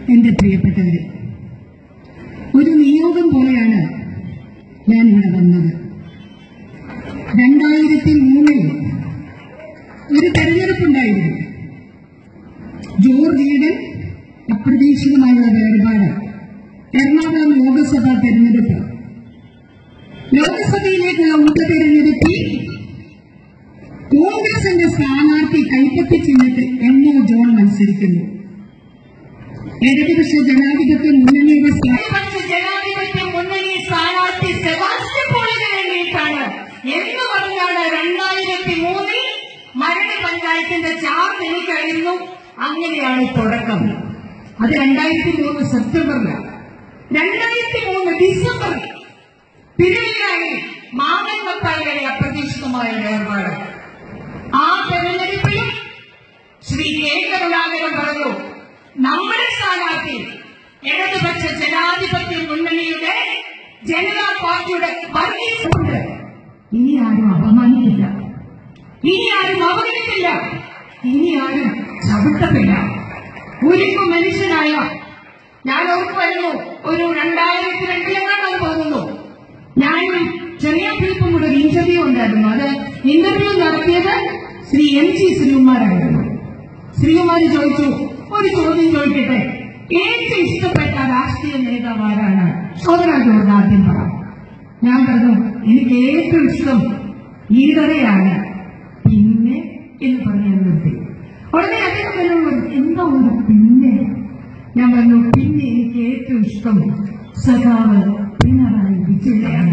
എന്റെ പ്രിയപ്പെട്ടവര് ഒരു നിയോഗം പോലെയാണ് ഞാൻ ഇവിടെ വന്നത് രണ്ടായിരത്തി മൂന്നിൽ ഒരു തെരഞ്ഞെടുപ്പുണ്ടായിരുന്നു ജോർജ് ഈഡൻ അപ്രതീക്ഷിതമായുള്ള വേർപാട് എറണാകുളം ലോക്സഭാ തെരഞ്ഞെടുപ്പ് ലോക്സഭയിലേക്കുള്ള ഉപതെരഞ്ഞെടുപ്പിൽ കോൺഗ്രസിന്റെ സ്ഥാനാർത്ഥി കൈപ്പത്തി ചിഹ്നത്തിൽ എം ഒ ജോൺ മത്സരിക്കുന്നു ഇടതുപക്ഷ ജനാധിപത്യ മുന്നണിയുടെ സ്ഥാ- ഇടതുപക്ഷ ജനാധിപത്യ മുന്നണി സ്ഥാനാർത്ഥി സെബാസ്റ്റ്യൻ പോളിന് വേണ്ടിയിട്ടാണ് എന്ന് പറഞ്ഞാണ് രണ്ടായിരത്തി മൂന്നിൽ മരട് പഞ്ചായത്തിന്റെ ചാർജ് എനിക്കായിരുന്നു അങ്ങനെയാണ് തുടക്കം അത് രണ്ടായിരത്തി മൂന്ന് സെപ്റ്റംബറിലാണ് രണ്ടായിരത്തി മൂന്ന് ഡിസംബറിൽ തിരുവല്ലായി മാമൻ മത്തായിയുടെ അപ്രതീക്ഷിതമായ വേർപാട് ആ തെരഞ്ഞെടുപ്പിൽ ശ്രീ കെ കരുണാകരൻ പറഞ്ഞു നമ്മുടെ സ്ഥാനാർത്ഥി ഇടതുപക്ഷ ജനാധിപത്യ മുന്നണിയുടെ ജനതാ പാർട്ടിയുടെ വർഗീസുണ്ട് ഇനി ആരും അപമാനിക്കില്ല ഇനി ആരും അവഗണിക്കില്ല ഇനി ആരും ചവിട്ടത്തില്ല ഒരുക്കു മനുഷ്യനായ ഞാൻ ഓർക്കുമായിരുന്നു ഒരു രണ്ടായിരത്തി രണ്ടിലെങ്ങാണ്ടാണ് തോന്നുന്നു ഞാനും ചെറിയ ഫിലിപ്പും കൂടെ ഒരു ഇന്റർവ്യൂ ഉണ്ടായിരുന്നു അത് ഇന്റർവ്യൂ നടത്തിയത് ശ്രീ എം ജി ശ്രീകുമാറായിരുന്നു ശ്രീകുമാർ ചോദിച്ചു ഒരു ചോദ്യം ചോദിക്കട്ടെ ഏറ്റവും ഇഷ്ടപ്പെട്ട രാഷ്ട്രീയ നേതാവ് ആരാണ് ശോഭനാജോട് ആദ്യം പറ ഞാൻ പറഞ്ഞു എനിക്ക് ഏറ്റവും ഇഷ്ടം ഈടറയാണ് പിന്നെ എന്ന് പറഞ്ഞ് ഞാൻ നിർത്തി ഉടനെ അദ്ദേഹം പറഞ്ഞു എന്താ ഒരു പിന്നെ ഞാൻ പറഞ്ഞു പിന്നെ എനിക്ക് ഏറ്റവും ഇഷ്ടം സഖാവ് പിണറായി വിജയനാണ്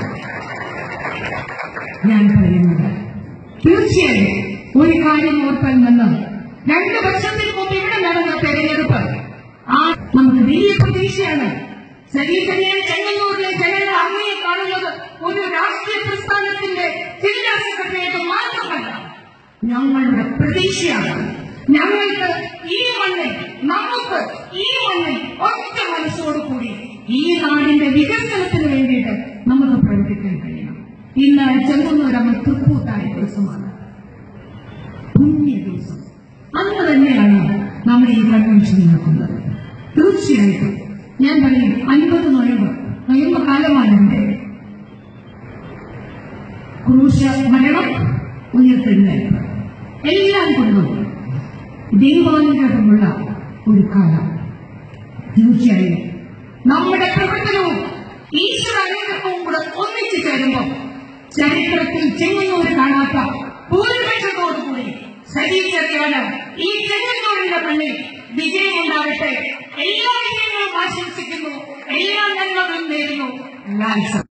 ഞാൻ പറയുന്നത് തീർച്ചയായും ഒരു കാര്യം ഓർത്താൽ നിന്ന് രണ്ട് വർഷത്തിന് മുമ്പ് ഇവിടെ നടന്ന തെരഞ്ഞെടുപ്പ് ആ നമുക്ക് വലിയ പ്രതീക്ഷയാണ് ശരീരത്തിലെ ചെങ്ങന്നൂരിലെ ജനങ്ങൾ അങ്ങയെ കാണുന്നത് ഒരു രാഷ്ട്രീയ പ്രസ്ഥാനത്തിന്റെ ജില്ലാ സെക്രട്ടറിയായിട്ട് മാത്രമല്ല ഞങ്ങളുടെ പ്രതീക്ഷയാണ് ഞങ്ങൾക്ക് ഈ മണ്ണിൽ നമുക്ക് ഈ മണ്ണിൽ ഒറ്റ മനസ്സോടുകൂടി ഈ നാടിന്റെ വികസനത്തിന് വേണ്ടിയിട്ട് നമുക്ക് പ്രവർത്തിക്കാൻ കഴിയണം ഇന്ന് ചെങ്ങന്നൂരമ്മ തൃപ്പൂത്തായ ദിവസമാണ് പുണ്യ ദിവസം അന്ന് തന്നെയാണ് നമ്മൾ ഈ കൺവെൻഷൻ നടക്കുന്നത് തീർച്ചയായിട്ടും ഞാൻ പറയും അൻപത് നൊയമ്പ് നൊയമ്പ് കാലമാണ് എന്റെ ക്രൂശ മരണം ഉയർത്തെഴുന്നേൽപ്പ് എല്ലാം കൊണ്ടും ദൈവാനുഗ്രഹമുള്ള ഒരു കാലം തീർച്ചയായും നമ്മുടെ പ്രവർത്തനവും ഈശ്വര അനുഗ്രഹവും കൂടെ ഒന്നിച്ചു ചേരുമ്പോൾ ചരിത്രത്തിൽ ചെങ്ങന്നൂര് കാണാത്ത ഭൂരിപക്ഷത്തോടുകൂടി ശരീരത്തെയാണ് ഈ ചെങ്ങന്നൂരിന്റെ മണ്ണിൽ വിജയമുണ്ടാവട്ടെ എല്ലാ വിജയങ്ങളും ആശംസിക്കുന്നു എല്ലാ നന്മകളും നേരുന്നു ലാൽസ